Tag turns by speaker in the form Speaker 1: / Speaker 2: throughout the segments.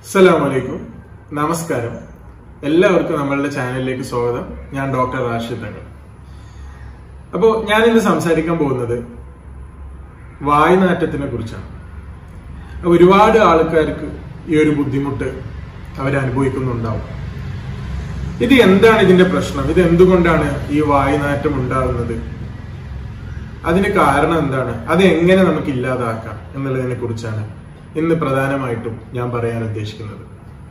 Speaker 1: അസ്സലാമലൈക്കും നമസ്കാരം എല്ലാവർക്കും നമ്മളുടെ ചാനലിലേക്ക് സ്വാഗതം ഞാൻ ഡോക്ടർ റാഷിദ് തങ്ങൾ അപ്പോൾ ഞാൻ ഇന്ന് സംസാരിക്കാൻ പോകുന്നത് വായുനാറ്റത്തിനെ കുറിച്ചാണ് ഒരുപാട് ആൾക്കാർക്ക് ഈ ഒരു ബുദ്ധിമുട്ട് അവരനുഭവിക്കുന്നുണ്ടാവും ഇത് എന്താണ് ഇതിന്റെ പ്രശ്നം ഇത് എന്തുകൊണ്ടാണ് ഈ വായുനാറ്റം ഉണ്ടാകുന്നത് അതിന് കാരണം എന്താണ് അത് എങ്ങനെ നമുക്ക് ഇല്ലാതാക്കാം എന്നുള്ളതിനെ കുറിച്ചാണ് ഇന്ന് പ്രധാനമായിട്ടും ഞാൻ പറയാൻ ഉദ്ദേശിക്കുന്നത്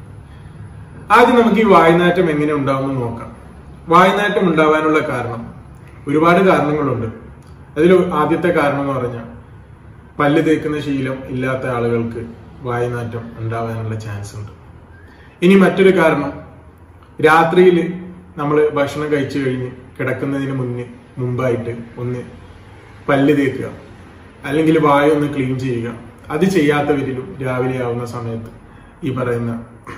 Speaker 1: ആദ്യം നമുക്ക് ഈ വായുനാറ്റം എങ്ങനെ ഉണ്ടാവുമെന്ന് നോക്കാം വായുനാറ്റം ഉണ്ടാവാനുള്ള കാരണം ഒരുപാട് കാരണങ്ങളുണ്ട് അതിൽ ആദ്യത്തെ കാരണം എന്ന് പറഞ്ഞാൽ പല്ല് തേക്കുന്ന ശീലം ഇല്ലാത്ത ആളുകൾക്ക് വായുനാറ്റം ഉണ്ടാവാനുള്ള ചാൻസ് ഉണ്ട് ഇനി മറ്റൊരു കാരണം രാത്രിയിൽ നമ്മൾ ഭക്ഷണം കഴിച്ചു കഴിഞ്ഞ് കിടക്കുന്നതിന് മുന്നേ മുമ്പായിട്ട് ഒന്ന് പല്ല് തേക്കുക അല്ലെങ്കിൽ വായ ഒന്ന് ക്ലീൻ ചെയ്യുക അത് ചെയ്യാത്തവരിലും രാവിലെ ആവുന്ന സമയത്ത് ഈ പറയുന്ന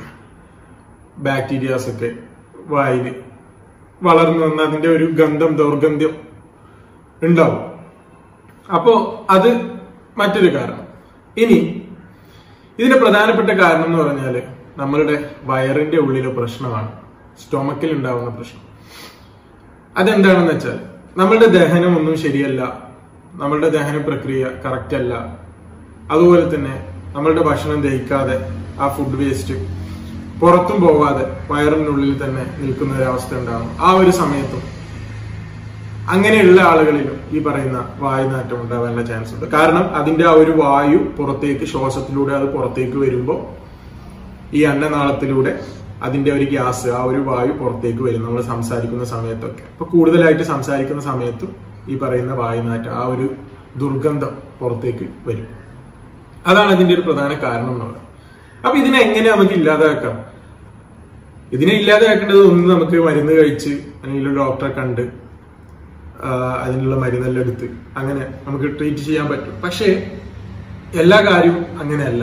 Speaker 1: ബാക്ടീരിയാസ് ഒക്കെ വായിൽ വളർന്നു വന്ന അതിന്റെ ഒരു ഗന്ധം ദൗർഗന്ധ്യം ഉണ്ടാവും അപ്പോ അത് മറ്റൊരു കാരണം ഇനി ഇതിന്റെ പ്രധാനപ്പെട്ട കാരണം എന്ന് പറഞ്ഞാല് നമ്മളുടെ വയറിന്റെ ഉള്ളിലെ പ്രശ്നമാണ് സ്റ്റൊമക്കിൽ ഉണ്ടാവുന്ന പ്രശ്നം അതെന്താണെന്ന് വെച്ചാൽ നമ്മളുടെ ദഹനം ഒന്നും ശരിയല്ല നമ്മളുടെ ദഹന പ്രക്രിയ കറക്റ്റ് അല്ല അതുപോലെ തന്നെ നമ്മളുടെ ഭക്ഷണം ദഹിക്കാതെ ആ ഫുഡ് വേസ്റ്റ് പുറത്തും പോവാതെ വയറിനുള്ളിൽ തന്നെ നിൽക്കുന്ന ഒരു അവസ്ഥ ഉണ്ടാകും ആ ഒരു സമയത്തും അങ്ങനെയുള്ള ആളുകളിലും ഈ പറയുന്ന വായുനാറ്റം ഉണ്ടാവാനുള്ള ചാൻസ് ഉണ്ട് കാരണം അതിന്റെ ആ ഒരു വായു പുറത്തേക്ക് ശ്വാസത്തിലൂടെ അത് പുറത്തേക്ക് വരുമ്പോൾ ഈ അന്നനാളത്തിലൂടെ അതിന്റെ ഒരു ഗ്യാസ് ആ ഒരു വായു പുറത്തേക്ക് വരും നമ്മൾ സംസാരിക്കുന്ന സമയത്തൊക്കെ അപ്പൊ കൂടുതലായിട്ട് സംസാരിക്കുന്ന സമയത്തും ഈ പറയുന്ന വായുനാറ്റം ആ ഒരു ദുർഗന്ധം പുറത്തേക്ക് വരും അതാണ് അതിന്റെ ഒരു പ്രധാന കാരണം എന്ന് പറയുന്നത് അപ്പൊ ഇതിനെ എങ്ങനെ നമുക്ക് ഇല്ലാതാക്കാം ഇതിനെ ഇല്ലാതാക്കേണ്ടത് ഒന്ന് നമുക്ക് മരുന്ന് കഴിച്ച് അല്ലെങ്കിൽ ഒരു ഡോക്ടറെ കണ്ട് ആ, അതിനുള്ള മരുന്നെല്ലാം എടുത്ത് അങ്ങനെ നമുക്ക് ട്രീറ്റ് ചെയ്യാൻ പറ്റും പക്ഷേ എല്ലാ കാര്യവും അങ്ങനെയല്ല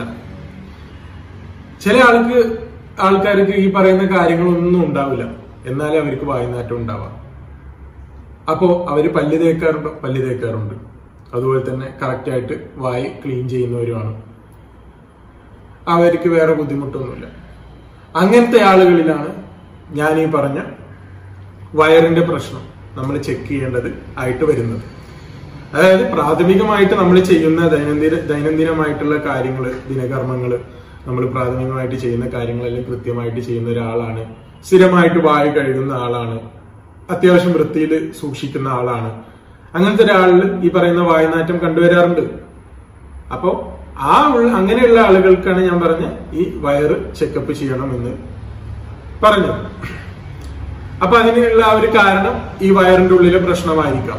Speaker 1: ചില ആൾക്ക് ആൾക്കാർക്ക് ഈ പറയുന്ന കാര്യങ്ങളൊന്നും ഉണ്ടാവില്ല എന്നാലേ അവർക്ക് വായുനാറ്റം ഉണ്ടാവാം അപ്പോ അവര് പല്ല് തേക്കാറുണ്ടോ പല്ല് തേക്കാറുണ്ട് അതുപോലെ തന്നെ കറക്റ്റ് ആയിട്ട് വായി ക്ലീൻ ചെയ്യുന്നവരുമാണ് അവർക്ക് വേറെ ബുദ്ധിമുട്ടൊന്നുമില്ല അങ്ങനത്തെ ആളുകളിലാണ് ഞാൻ ഈ പറഞ്ഞ വയറിന്റെ പ്രശ്നം നമ്മൾ ചെക്ക് ചെയ്യേണ്ടത് ആയിട്ട് വരുന്നത് അതായത് പ്രാഥമികമായിട്ട് നമ്മൾ ചെയ്യുന്ന ദൈനംദിന ദൈനംദിനമായിട്ടുള്ള കാര്യങ്ങൾ ദിനകർമ്മങ്ങൾ നമ്മൾ പ്രാഥമികമായിട്ട് ചെയ്യുന്ന കാര്യങ്ങളെല്ലാം കൃത്യമായിട്ട് ചെയ്യുന്ന ഒരാളാണ് സ്ഥിരമായിട്ട് വായു കഴുകുന്ന ആളാണ് അത്യാവശ്യം വൃത്തിയിൽ സൂക്ഷിക്കുന്ന ആളാണ് അങ്ങനത്തെ ഒരാളിൽ ഈ പറയുന്ന വായുനാറ്റം കണ്ടുവരാറുണ്ട് അപ്പോ ആ ഉള്ള അങ്ങനെയുള്ള ആളുകൾക്കാണ് ഞാൻ പറഞ്ഞ ഈ വയറ് ചെക്കപ്പ് ചെയ്യണമെന്ന് പറഞ്ഞത് അപ്പൊ അതിനുള്ള ആ ഒരു കാരണം ഈ വയറിന്റെ ഉള്ളിലെ പ്രശ്നമായിരിക്കാം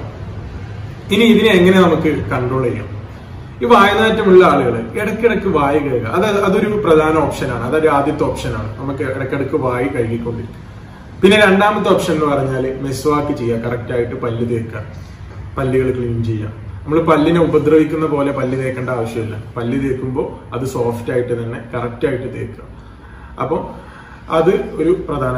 Speaker 1: ഇനി ഇതിനെ എങ്ങനെ നമുക്ക് കൺട്രോൾ ചെയ്യാം ഈ വായുനാറ്റമുള്ള ആളുകൾ ഇടയ്ക്കിടയ്ക്ക് വായു കഴുകുക അത് അതൊരു പ്രധാന ഓപ്ഷനാണ് അതൊരു ആദ്യത്തെ ഓപ്ഷനാണ് നമുക്ക് ഇടയ്ക്കിടയ്ക്ക് വായു കഴുകിക്കൊണ്ടിരിക്കും പിന്നെ രണ്ടാമത്തെ ഓപ്ഷൻ എന്ന് പറഞ്ഞാൽ മെസ്വാക്ക് ചെയ്യുക കറക്റ്റ് ആയിട്ട് പല്ല് തേക്കുക പല്ലുകൾ ക്ലീൻ ചെയ്യുക നമ്മൾ പല്ലിനെ ഉപദ്രവിക്കുന്ന പോലെ പല്ല് തേക്കേണ്ട ആവശ്യമില്ല പല്ല് തേക്കുമ്പോൾ അത് സോഫ്റ്റ് ആയിട്ട് തന്നെ കറക്റ്റ് ആയിട്ട് തേക്കുക അപ്പോൾ അത് ഒരു പ്രധാന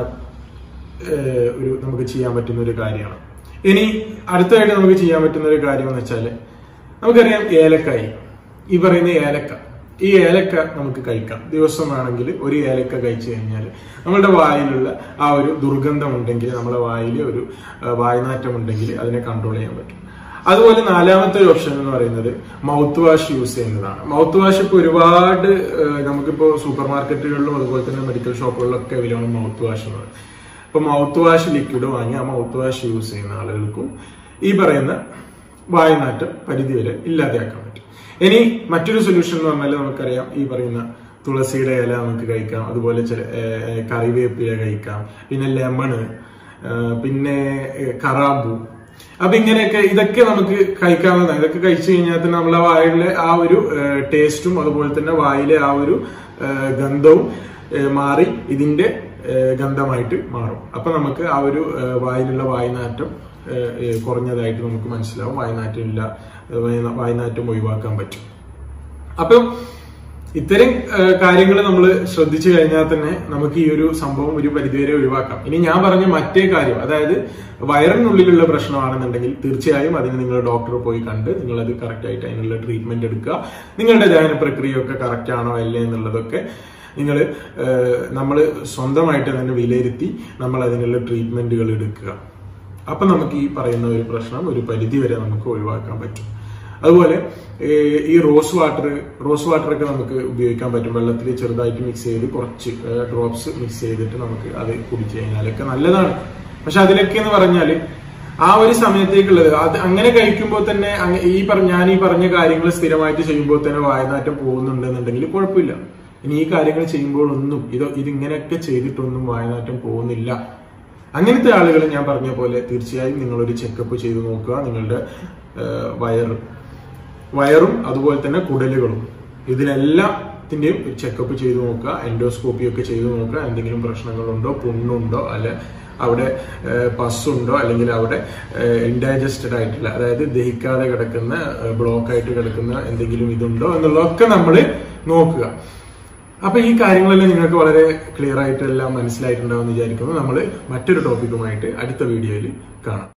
Speaker 1: ഏഹ്, ഒരു നമുക്ക് ചെയ്യാൻ പറ്റുന്ന ഒരു കാര്യമാണ് ഇനി അടുത്തതായിട്ട് നമുക്ക് ചെയ്യാൻ പറ്റുന്ന ഒരു കാര്യം എന്ന് വെച്ചാൽ നമുക്കറിയാം ഏലക്കായി ഈ പറയുന്ന ഏലക്ക ഈ ഏലക്ക നമുക്ക് കഴിക്കാം ദിവസം വേണമെങ്കിൽ ഒരു ഏലക്ക കഴിച്ചു കഴിഞ്ഞാൽ നമ്മുടെ വായിലുള്ള ആ ഒരു ദുർഗന്ധം ഉണ്ടെങ്കിൽ നമ്മുടെ വായിൽ ഒരു ആ, വായുനാറ്റം ഉണ്ടെങ്കിൽ അതിനെ കൺട്രോൾ ചെയ്യാൻ പറ്റും അതുപോലെ നാലാമത്തെ ഒരു ഓപ്ഷൻ എന്ന് പറയുന്നത് മൗത്ത് വാഷ് യൂസ് ചെയ്യുന്നതാണ് മൗത്ത് വാഷ് ഇപ്പോൾ ഒരുപാട് ഏഹ്, നമുക്കിപ്പോൾ സൂപ്പർ മാർക്കറ്റുകളിലും അതുപോലെ തന്നെ മെഡിക്കൽ ഷോപ്പുകളിലൊക്കെ അവൈലബിൾ മൗത്ത് വാഷ് എന്ന് പറയുന്നത് ഇപ്പൊ മൗത്ത് വാഷ് ലിക്വിഡ് വാങ്ങി ആ മൗത്ത് വാഷ് യൂസ് ചെയ്യുന്ന ആളുകൾക്കും ഈ പറയുന്ന വായുനാറ്റം പരിധിവരെ ഇല്ലാതെയാക്കാൻ പറ്റും ഇനി മറ്റൊരു സൊല്യൂഷൻ എന്ന് പറഞ്ഞാൽ നമുക്കറിയാം ഈ പറയുന്ന തുളസിയുടെ ഇല നമുക്ക് കഴിക്കാം അതുപോലെ ചില ഏഹ്, കറിവേപ്പില കഴിക്കാം പിന്നെ ലെമണ് പിന്നെ ഏഹ്, കറാമ്പു അപ്പൊ ഇങ്ങനെയൊക്കെ ഇതൊക്കെ നമുക്ക് കഴിക്കാവുന്നതാണ് ഇതൊക്കെ കഴിച്ചു കഴിഞ്ഞാൽ തന്നെ നമ്മളെ വായിലെ ആ ഒരു ടേസ്റ്റും അതുപോലെ തന്നെ വായിലെ ആ ഒരു ഏഹ്, ഗന്ധവും ഏഹ്, മാറി ഇതിന്റെ ഏഹ്, ഗന്ധമായിട്ട് മാറും അപ്പൊ നമുക്ക് ആ ഒരു ഏഹ്, വായിലുള്ള വായുനാറ്റം ഏഹ്, ഏഹ്, കുറഞ്ഞതായിട്ട് നമുക്ക് മനസ്സിലാവും വായുനാറ്റം ഇല്ല ഏഹ്, വായുനാറ്റം ഒഴിവാക്കാൻ പറ്റും അപ്പം ഇത്തരം കാര്യങ്ങൾ നമ്മൾ ശ്രദ്ധിച്ചു കഴിഞ്ഞാൽ തന്നെ നമുക്ക് ഈ ഒരു സംഭവം ഒരു പരിധിവരെ ഒഴിവാക്കാം ഇനി ഞാൻ പറഞ്ഞ മറ്റേ കാര്യം അതായത് വയറിനുള്ളിലുള്ള പ്രശ്നമാണെന്നുണ്ടെങ്കിൽ തീർച്ചയായും അതിന് നിങ്ങൾ ഡോക്ടറെ പോയി കണ്ട് നിങ്ങൾ അത് കറക്റ്റ് ആയിട്ട് അതിനുള്ള ട്രീറ്റ്മെന്റ് എടുക്കുക നിങ്ങളുടെ ദഹന പ്രക്രിയ ഒക്കെ കറക്റ്റ് ആണോ അല്ലേ എന്നുള്ളതൊക്കെ നിങ്ങൾ നമ്മൾ സ്വന്തമായിട്ട് തന്നെ വിലയിരുത്തി നമ്മൾ അതിനുള്ള ട്രീറ്റ്മെന്റുകൾ എടുക്കുക അപ്പൊ നമുക്ക് ഈ പറയുന്ന ഒരു പ്രശ്നം ഒരു പരിധി വരെ നമുക്ക് ഒഴിവാക്കാൻ പറ്റും അതുപോലെ ഏഹ്, ഈ റോസ് വാട്ടർ റോസ് വാട്ടർ ഒക്കെ നമുക്ക് ഉപയോഗിക്കാൻ പറ്റും വെള്ളത്തിൽ ചെറുതായിട്ട് മിക്സ് ചെയ്ത് കുറച്ച് ഡ്രോപ്സ് മിക്സ് ചെയ്തിട്ട് നമുക്ക് അത് കുടിച്ചു കഴിഞ്ഞാലൊക്കെ നല്ലതാണ് പക്ഷെ അതിലൊക്കെ എന്ന് പറഞ്ഞാൽ ആ ഒരു സമയത്തേക്കുള്ളത് അത് അങ്ങനെ കഴിക്കുമ്പോൾ തന്നെ അങ്ങ- ഈ പറഞ്ഞ ഞാൻ ഈ പറഞ്ഞ കാര്യങ്ങൾ സ്ഥിരമായിട്ട് ചെയ്യുമ്പോൾ തന്നെ വായനാറ്റം പോകുന്നുണ്ടെന്നുണ്ടെങ്കിൽ കുഴപ്പമില്ല ഇനി ഈ കാര്യങ്ങൾ ചെയ്യുമ്പോഴൊന്നും ഇത് ഇതിങ്ങനെയൊക്കെ ചെയ്തിട്ടൊന്നും വായനാറ്റം പോകുന്നില്ല അങ്ങനത്തെ ആളുകൾ ഞാൻ പറഞ്ഞ പോലെ തീർച്ചയായും നിങ്ങളൊരു ചെക്കപ്പ് ചെയ്ത് നോക്കുക നിങ്ങളുടെ ഏഹ്, വയർ വയറും അതുപോലെ തന്നെ കുടലുകളും ഇതിനെല്ലാത്തിന്റെയും ഒരു ചെക്കപ്പ് ചെയ്ത് നോക്കുക എൻഡോസ്കോപ്പി ഒക്കെ ചെയ്ത് നോക്കുക എന്തെങ്കിലും പ്രശ്നങ്ങളുണ്ടോ പുണ്ണുണ്ടോ അല്ലെ അവിടെ പസ്സുണ്ടോ അല്ലെങ്കിൽ അവിടെ ഇൻഡൈജസ്റ്റഡ് ആയിട്ടുള്ള അതായത് ദഹിക്കാതെ കിടക്കുന്ന ബ്ലോക്ക് ആയിട്ട് കിടക്കുന്ന എന്തെങ്കിലും ഇതുണ്ടോ എന്നുള്ളതൊക്കെ നമ്മൾ നോക്കുക അപ്പൊ ഈ കാര്യങ്ങളെല്ലാം നിങ്ങൾക്ക് വളരെ ക്ലിയർ ആയിട്ട് എല്ലാം മനസ്സിലായിട്ടുണ്ടാവും എന്ന് വിചാരിക്കുന്നു നമ്മൾ മറ്റൊരു ടോപ്പിക്കുമായിട്ട് അടുത്ത വീഡിയോയിൽ കാണാം